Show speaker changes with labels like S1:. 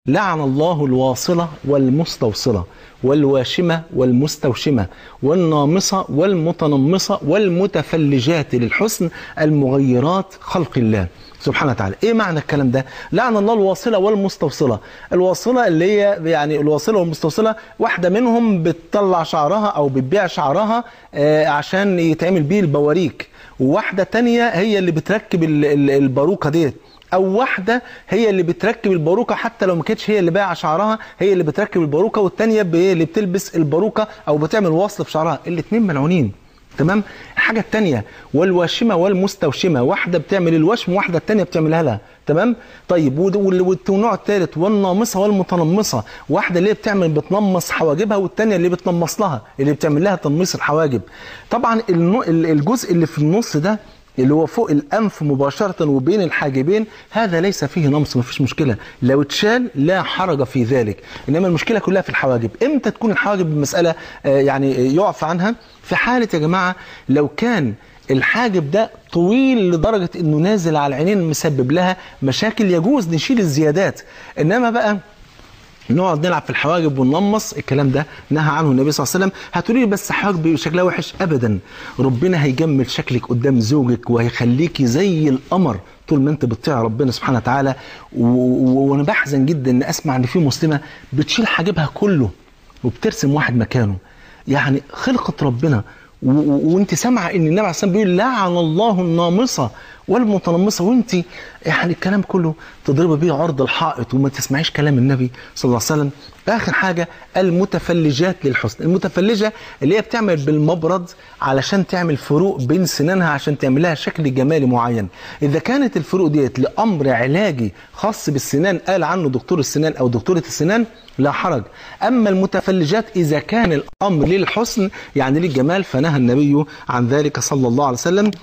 S1: لعن الله الواصلة والمستوصلة والواشمة والمستوشمة والنامصة والمتنمصة والمتفلجات للحسن المغيرات خلق الله سبحانه وتعالى ايه معنى الكلام ده لعن الله الواصلة والمستوصلة الواصلة اللي هي يعني الواصلة والمستوصلة واحدة منهم بتطلع شعرها او بتبيع شعرها آه عشان يتعمل بيه البواريك وواحدة تانية هي اللي بتركب ال- ال- الباروكة ديت او واحده هي اللي بتركب الباروكه حتى لو ما كانتش هي اللي بايعه شعرها هي اللي بتركب الباروكه والثانيه اللي بتلبس الباروكه او بتعمل وصل في شعرها الاثنين ملعونين تمام الحاجه الثانيه والواشمه والمستوشمه واحده بتعمل الوشم واحده الثانيه بتعملها لها تمام طيب ود- وال- والت- والنوع الثالث والنامصه والمتنمصه واحده اللي هي بتعمل بتنمص حواجبها والثانيه اللي بتنمص لها اللي بتعمل لها تنميص الحواجب طبعا النوع- ال- الجزء اللي في النص ده اللي هو فوق الانف مباشره وبين الحاجبين هذا ليس فيه نمص مفيش مشكله لو اتشال لا حرج في ذلك انما المشكله كلها في الحواجب امتى تكون الحواجب مساله آه، يعني يعفى عنها في حاله يا جماعه لو كان الحاجب ده طويل لدرجه انه نازل على العينين مسبب لها مشاكل يجوز نشيل الزيادات انما بقى نقعد نلعب في الحواجب وننمص الكلام ده نهى عنه النبي صلى الله عليه وسلم هتقولي لي بس حواجب شكلها وحش ابدا ربنا هيجمل شكلك قدام زوجك وهيخليكي زي القمر طول ما انت بتطيع ربنا سبحانه وتعالى و- و- وانا بحزن جدا ان اسمع ان في مسلمه بتشيل حاجبها كله وبترسم واحد مكانه يعني خلقة ربنا و- و- وانت سامعه ان النبي عليه الصلاه والسلام بيقول لعن الله النامصه والمتنمصه وانت يعني الكلام كله تضربي بيه عرض الحائط وما تسمعيش كلام النبي صلى الله عليه وسلم اخر حاجه المتفلجات للحسن المتفلجه اللي هي بتعمل بالمبرد علشان تعمل فروق بين سنانها عشان تعمل لها شكل جمالي معين اذا كانت الفروق ديت لامر علاجي خاص بالسنان قال عنه دكتور السنان او دكتوره السنان لا حرج اما المتفلجات اذا كان الامر للحسن يعني للجمال فنهى النبي عن ذلك صلى الله عليه وسلم